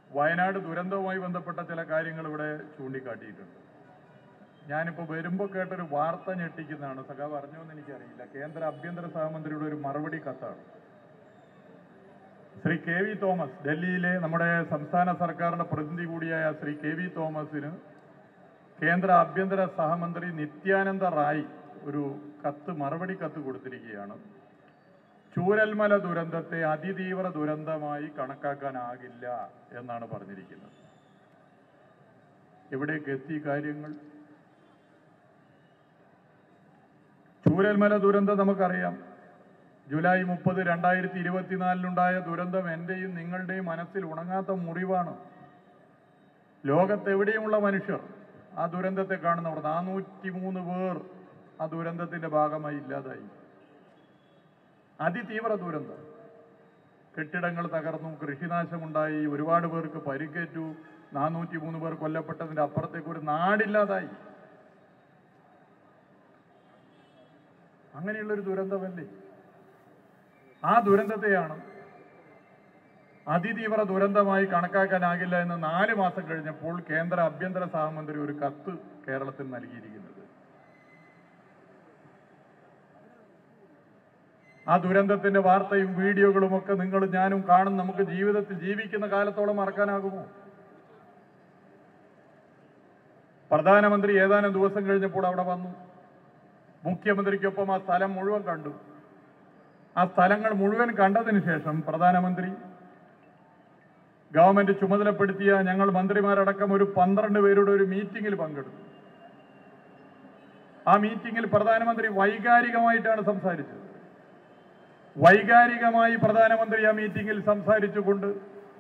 വയനാട് ദുരന്തവുമായി ബന്ധപ്പെട്ട ചില കാര്യങ്ങൾ ഇവിടെ ചൂണ്ടിക്കാട്ടിയിട്ടുണ്ട് ഞാനിപ്പോൾ വരുമ്പോൾ കേട്ടൊരു വാർത്ത ഞെട്ടിക്കുന്നതാണ് സഖാവ് അറിഞ്ഞോ എന്ന് എനിക്കറിയില്ല കേന്ദ്ര ആഭ്യന്തര സഹമന്ത്രിയുടെ ഒരു മറുപടി കത്താണ് ശ്രീ കെ വി തോമസ് ഡൽഹിയിലെ നമ്മുടെ സംസ്ഥാന സർക്കാരിന്റെ പ്രതിനിധി കൂടിയായ ശ്രീ കെ വി തോമസിന് കേന്ദ്ര ആഭ്യന്തര സഹമന്ത്രി നിത്യാനന്ദ റായ് ഒരു കത്ത് മറുപടി കത്ത് കൊടുത്തിരിക്കുകയാണ് ചൂരൽമല ദുരന്തത്തെ അതിതീവ്ര ദുരന്തമായി കണക്കാക്കാനാകില്ല എന്നാണ് പറഞ്ഞിരിക്കുന്നത് എവിടേക്ക് എത്തി കാര്യങ്ങൾ ചൂരൽമല ദുരന്തം നമുക്കറിയാം ജൂലൈ മുപ്പത് രണ്ടായിരത്തി ഇരുപത്തിനാലിലുണ്ടായ ദുരന്തം എന്റെയും നിങ്ങളുടെയും മനസ്സിൽ ഉണങ്ങാത്ത മുറിവാണ് ലോകത്തെവിടെയുമുള്ള മനുഷ്യർ ആ ദുരന്തത്തെ കാണുന്നവർ നാനൂറ്റി മൂന്ന് പേർ ആ ദുരന്തത്തിന്റെ ഭാഗമായി ഇല്ലാതായി അതിതീവ്ര ദുരന്തം കെട്ടിടങ്ങൾ തകർന്നു കൃഷിനാശമുണ്ടായി ഒരുപാട് പേർക്ക് പരിക്കേറ്റു നാനൂറ്റി മൂന്ന് പേർ കൊല്ലപ്പെട്ടതിന്റെ അപ്പുറത്തേക്ക് ഒരു നാടില്ലാതായി അങ്ങനെയുള്ളൊരു ദുരന്തമല്ലേ ആ ദുരന്തത്തെയാണ് അതിതീവ്ര ദുരന്തമായി കണക്കാക്കാനാകില്ല എന്ന് നാല് മാസം കഴിഞ്ഞപ്പോൾ കേന്ദ്ര ആഭ്യന്തര സഹമന്ത്രി ഒരു കത്ത് കേരളത്തിന് നൽകിയിരിക്കുന്നത് ആ ദുരന്തത്തിന്റെ വാർത്തയും വീഡിയോകളും ഒക്കെ നിങ്ങൾ ഞാനും കാണും നമുക്ക് ജീവിതത്തിൽ ജീവിക്കുന്ന കാലത്തോളം മറക്കാനാകുമോ പ്രധാനമന്ത്രി ഏതാനും ദിവസം കഴിഞ്ഞപ്പോൾ അവിടെ വന്നു മുഖ്യമന്ത്രിക്കൊപ്പം ആ സ്ഥലം മുഴുവൻ കണ്ടു ആ സ്ഥലങ്ങൾ മുഴുവൻ കണ്ടതിന് ശേഷം പ്രധാനമന്ത്രി ഗവൺമെന്റ് ചുമതലപ്പെടുത്തിയ ഞങ്ങൾ മന്ത്രിമാരടക്കം ഒരു പന്ത്രണ്ട് പേരുടെ ഒരു മീറ്റിംഗിൽ പങ്കെടുത്തു ആ മീറ്റിംഗിൽ പ്രധാനമന്ത്രി വൈകാരികമായിട്ടാണ് സംസാരിച്ചത് വൈകാരികമായി പ്രധാനമന്ത്രി ആ മീറ്റിംഗിൽ സംസാരിച്ചുകൊണ്ട്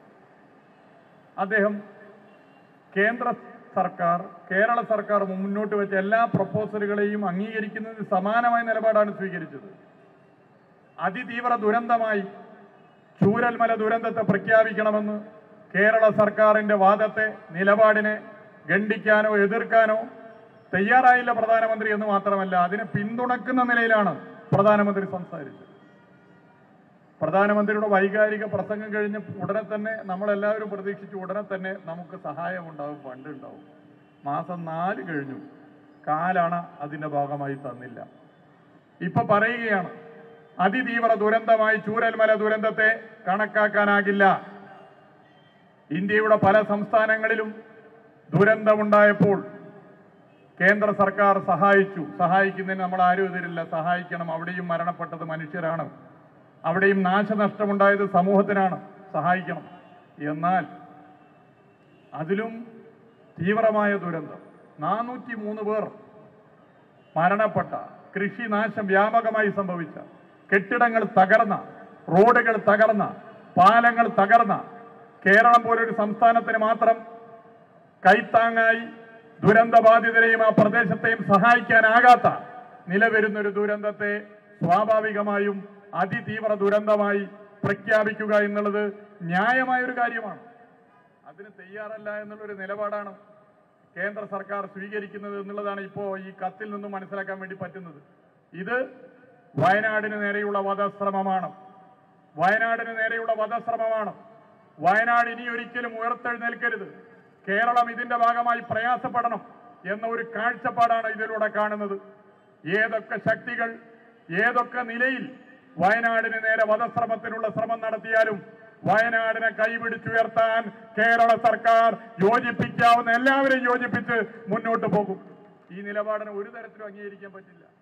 അദ്ദേഹം കേന്ദ്ര സർക്കാർ കേരള സർക്കാർ മുന്നോട്ട് വെച്ച എല്ലാ പ്രപ്പോസലുകളെയും അംഗീകരിക്കുന്നതിന് സമാനമായ നിലപാടാണ് സ്വീകരിച്ചത് അതിതീവ്ര ദുരന്തമായി ചൂരൽമല ദുരന്തത്തെ പ്രഖ്യാപിക്കണമെന്ന് കേരള സർക്കാരിന്റെ വാദത്തെ നിലപാടിനെ ഖണ്ഡിക്കാനോ എതിർക്കാനോ തയ്യാറായില്ല പ്രധാനമന്ത്രി എന്ന് മാത്രമല്ല അതിനെ പിന്തുണക്കുന്ന നിലയിലാണ് പ്രധാനമന്ത്രി സംസാരിച്ചത് പ്രധാനമന്ത്രിയുടെ വൈകാരിക പ്രസംഗം കഴിഞ്ഞ് ഉടനെ തന്നെ നമ്മളെല്ലാവരും പ്രതീക്ഷിച്ചു ഉടനെ തന്നെ നമുക്ക് സഹായം ഉണ്ടാവും ഫണ്ട് ഉണ്ടാവും മാസം നാല് കഴിഞ്ഞു കാലണ അതിന്റെ ഭാഗമായി തന്നില്ല ഇപ്പൊ പറയുകയാണ് അതിതീവ്ര ദുരന്തമായി ചൂരൽമല ദുരന്തത്തെ കണക്കാക്കാനാകില്ല ഇന്ത്യയുടെ പല സംസ്ഥാനങ്ങളിലും ദുരന്തമുണ്ടായപ്പോൾ കേന്ദ്ര സർക്കാർ സഹായിച്ചു സഹായിക്കുന്നതിന് നമ്മൾ ആരും എതിരില്ല സഹായിക്കണം അവിടെയും മരണപ്പെട്ടത് മനുഷ്യരാണ് അവിടെയും നാശനഷ്ടമുണ്ടായത് സമൂഹത്തിനാണ് സഹായിക്കണം എന്നാൽ അതിലും തീവ്രമായ ദുരന്തം നാനൂറ്റി മൂന്ന് പേർ മരണപ്പെട്ട കൃഷിനാശം വ്യാപകമായി സംഭവിച്ച കെട്ടിടങ്ങൾ തകർന്ന റോഡുകൾ തകർന്ന പാലങ്ങൾ തകർന്ന കേരളം പോലൊരു സംസ്ഥാനത്തിന് മാത്രം കൈത്താങ്ങായി ദുരന്തബാധിതരെയും ആ പ്രദേശത്തെയും സഹായിക്കാനാകാത്ത നിലവരുന്നൊരു ദുരന്തത്തെ സ്വാഭാവികമായും അതിതീവ്ര ദുരന്തമായി പ്രഖ്യാപിക്കുക എന്നുള്ളത് ന്യായമായ ഒരു കാര്യമാണ് അതിന് തയ്യാറല്ല എന്നുള്ളൊരു നിലപാടാണ് കേന്ദ്ര സർക്കാർ സ്വീകരിക്കുന്നത് എന്നുള്ളതാണ് ഇപ്പോൾ ഈ കത്തിൽ നിന്നും മനസ്സിലാക്കാൻ വേണ്ടി പറ്റുന്നത് ഇത് വയനാടിന് നേരെയുള്ള വധശ്രമമാണ് വയനാടിന് നേരെയുള്ള വധശ്രമമാണ് വയനാട് ഇനി ഒരിക്കലും ഉയർത്തെഴുന്നേൽക്കരുത് കേരളം ഇതിന്റെ ഭാഗമായി പ്രയാസപ്പെടണം എന്ന ഒരു കാഴ്ചപ്പാടാണ് ഇതിലൂടെ കാണുന്നത് ഏതൊക്കെ ശക്തികൾ ഏതൊക്കെ നിലയിൽ വയനാടിന് നേരെ വധശ്രമത്തിനുള്ള ശ്രമം നടത്തിയാലും വയനാടിനെ കൈപിടിച്ചുയർത്താൻ കേരള സർക്കാർ യോജിപ്പിക്കാവുന്ന എല്ലാവരെയും യോജിപ്പിച്ച് മുന്നോട്ട് പോകും ഈ നിലപാടിന് ഒരു തരത്തിലും അംഗീകരിക്കാൻ പറ്റില്ല